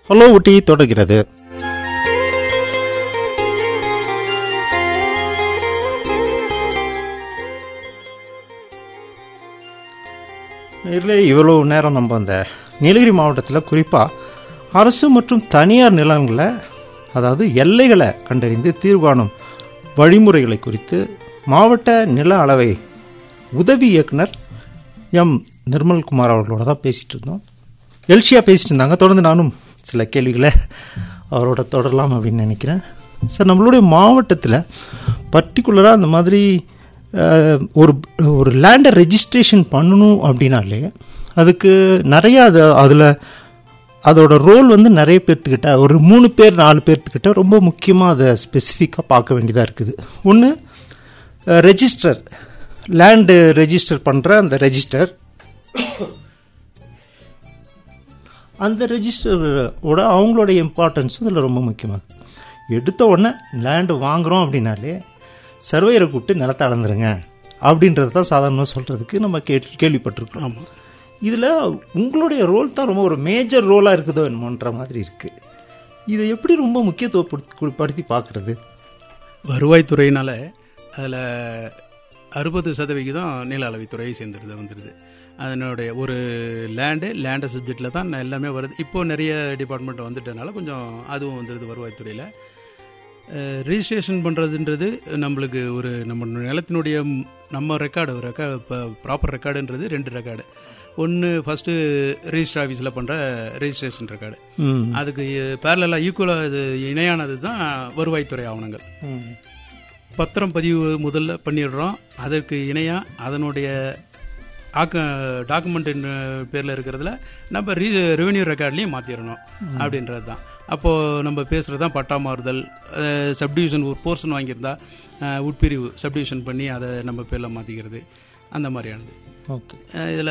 hello ஊட்டி தொடர்கிறது இல்லை இவ்வளோ நேரம் நம்ம அந்த நீலகிரி மாவட்டத்தில் குறிப்பாக அரசு மற்றும் தனியார் நிலங்களை அதாவது எல்லைகளை கண்டறிந்து தீர்வானும் வழிமுறைகளை குறித்து மாவட்ட நில அளவை உதவி இயக்குனர் எம் நிர்மல்குமார் அவர்களோட தான் பேசிகிட்டு இருந்தோம் எழுச்சியாக பேசிட்டு இருந்தாங்க தொடர்ந்து நானும் சில கேள்விகளை அவரோட தொடரலாம் அப்படின்னு நினைக்கிறேன் சார் நம்மளுடைய மாவட்டத்தில் பர்டிகுலராக அந்த மாதிரி அஹ், ஒரு ஒரு லேண்டை ரெஜிஸ்ட்ரேஷன் பண்ணணும் அப்படின்னாலே அதுக்கு நிறையா அது அதில் அதோட ரோல் வந்து நிறைய பேர்த்துக்கிட்ட ஒரு மூணு பேர் நாலு பேர்த்துக்கிட்ட ரொம்ப முக்கியமாக அதை ஸ்பெசிஃபிக்காக பார்க்க வேண்டியதாக இருக்குது ஒன்று ரெஜிஸ்டர் லேண்டு ரெஜிஸ்டர் பண்ணுற அந்த ரெஜிஸ்டர் அந்த ரெஜிஸ்டரோட அவங்களோட இம்பார்ட்டன்ஸ் இதில் ரொம்ப முக்கியமாகுது எடுத்த உடனே லேண்டு வாங்குகிறோம் அப்படின்னாலே சர்வேயரை கூப்பிட்டு நிலத்தை அளந்துருங்க அப்படின்றது தான் சாதாரணமாக சொல்கிறதுக்கு நம்ம கே கேள்விப்பட்டிருக்கோம் ஆமாம் இதில் உங்களுடைய ரோல் தான் ரொம்ப ஒரு மேஜர் ரோலாக இருக்குதோ என்னமோன்ற மாதிரி இருக்குது இதை எப்படி ரொம்ப முக்கியத்துவப்படுத்தி பார்க்குறது வருவாய்த்துறையினால அதில் அறுபது சதவிகிதம் நில அளவைத்துறையை சேர்ந்துருது வந்துடுது அதனுடைய ஒரு லேண்டு லேண்டை சப்ஜெக்டில் தான் எல்லாமே வருது இப்போ நிறைய டிபார்ட்மெண்ட் வந்துட்டனால கொஞ்சம் அதுவும் வந்துடுது வருவாய்த்துறையில் ரிஜிஸ்ட்ரேஷன் பண்ணுறதுன்றது நம்மளுக்கு ஒரு நம்ம நிலத்தினுடைய ம்- நம்ம ரெக்கார்டு ஒரு ரெக்கார்டு இப்போ ப்ராப்பர் ரெக்கார்டுன்றது ரெண்டு ரெக்கார்டு ஒன்று ஃபஸ்ட்டு ரிஜிஸ்டர் ஆஃபீஸில் பண்ணுற ரெஜிஸ்ட்ரேஷன் ரெக்கார்டு ம் அதுக்கு பேரலாக ஈக்குவலாக இது இணையானது தான் வருவாய்த்துறை ஆவணங்கள் ம் பத்திரம் பதிவு முதல்ல பண்ணிடுறோம் அதற்கு இணையாக அதனுடைய ஆக்க டாக்குமெண்ட் பேரில் இருக்கிறதுல நம்ம ரீ ரெவென்யூ ரெக்கார்ட்லேயும் மாற்றிடணும் அப்படின்றது தான் அப்போது நம்ம பேசுகிறது தான் பட்டா மாறுதல் சப்டிவிஷன் ஒரு போர்ஷன் வாங்கியிருந்தா அஹ், உட்பிரிவு சப்டிவிஷன் பண்ணி அதை நம்ம பேரில் மாற்றிக்கிறது அந்த மாதிரியானது ஓகே இதில்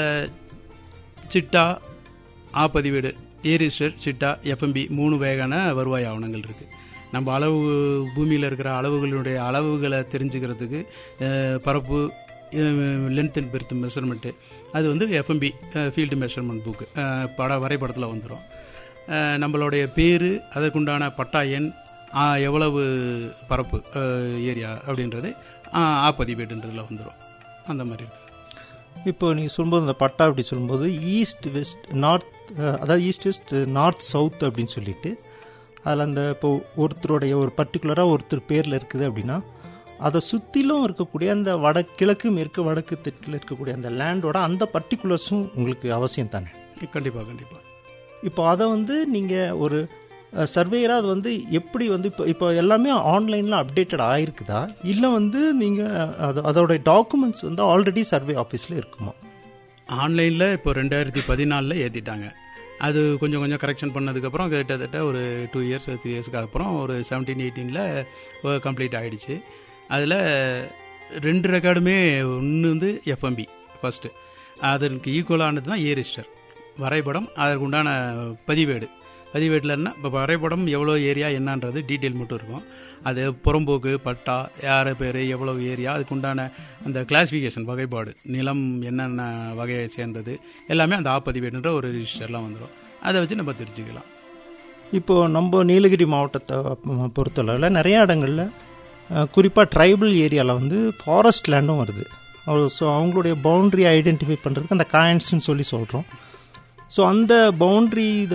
சிட்டா ஆ பதிவேடு ஏரிஸ்டர் சிட்டா எஃப்எம்பி மூணு வகையான வருவாய் ஆவணங்கள் இருக்குது நம்ம அளவு பூமியில் இருக்கிற அளவுகளுடைய அளவுகளை தெரிஞ்சுக்கிறதுக்கு அஹ், பரப்பு லென்த் அண்ட் பெர்த் மெஷர்மெண்ட்டு அது வந்து எஃப்எம்பி ஃபீல்டு மெஷர்மெண்ட் புக்கு பட வரைபடத்தில் வந்துடும் நம்மளுடைய பேர் அதற்குண்டான பட்டா எண் ஆ, எவ்வளவு பரப்பு ஏரியா அப்படின்றது ஆ, ஆ பதிவேடுன்றதுல வந்துடும் அந்த மாதிரி இருக்குது இப்போ நீங்கள் சொல்லும்போது இந்த பட்டா அப்படி சொல்லும்போது ஈஸ்ட் வெஸ்ட் நார்த் அதாவது ஈஸ்ட் வெஸ்ட் நார்த் சவுத் அப்படின்னு சொல்லிட்டு அதில் அந்த இப்போ ஒருத்தருடைய ஒரு பர்டிகுலராக ஒருத்தர் பேரில் இருக்குது அப்படின்னா அதை சுற்றிலும் இருக்கக்கூடிய அந்த வட கிழக்கு மேற்கு வடக்கு தெற்கில் இருக்கக்கூடிய அந்த லேண்டோட அந்த பர்டிகுலர்ஸும் உங்களுக்கு அவசியம் தானே கண்டிப்பாக கண்டிப்பாக இப்போ அதை வந்து நீங்கள் ஒரு சர்வேயராக அது வந்து எப்படி வந்து இப்போ இப்போ எல்லாமே ஆன்லைனில் அப்டேட்டட் ஆயிருக்குதா இல்லை வந்து நீங்கள் அது அதோட டாக்குமெண்ட்ஸ் வந்து ஆல்ரெடி சர்வே ஆஃபீஸில் இருக்குமா ஆன்லைனில் இப்போ ரெண்டாயிரத்தி பதினாலில் ஏற்றிட்டாங்க அது கொஞ்சம் கொஞ்சம் கரெக்ஷன் பண்ணதுக்கப்புறம் கிட்டத்தட்ட ஒரு டூ இயர்ஸ் த்ரீ இயர்ஸ்க்கு அப்புறம் ஒரு செவன்டீன் எயிட்டீனில் கம்ப்ளீட் ஆகிடுச்சு அதில் ரெண்டு ரெக்கார்டுமே ஒன்று வந்து எஃப்எம்பி ஃபஸ்ட்டு அதற்கு ஈக்குவலானது தான் ஏரிஸ்டர் வரைபடம் அதற்கு உண்டான பதிவேடு பதிவேட்டில்னா இப்போ வரைபடம் எவ்வளோ ஏரியா என்னன்றது டீட்டெயில் மட்டும் இருக்கும் அது புறம்போக்கு பட்டா யார் பேர் எவ்வளோ ஏரியா அதுக்கு உண்டான அந்த கிளாசிஃபிகேஷன் வகைப்பாடு நிலம் என்னென்ன வகையை சேர்ந்தது எல்லாமே அந்த ஆப்பதிவேடுன்ற ஒரு ரிஜிஸ்டர்லாம் வந்துடும் அதை வச்சு நம்ம தெரிஞ்சுக்கலாம் இப்போ நம்ம நீலகிரி மாவட்டத்தை ப- பொறுத்தளவில் நிறைய இடங்களில் குறிப்பாக ட்ரைபல் ஏரியாவில் வந்து ஃபாரஸ்ட் லேண்டும் வருது ஸோ அவங்களுடைய பவுண்ட்ரி ஐடென்டிஃபை பண்ணுறதுக்கு அந்த காயின்ஸ்னு சொல்லி சொல்கிறோம் ஸோ அந்த பவுண்ட்ரி இதை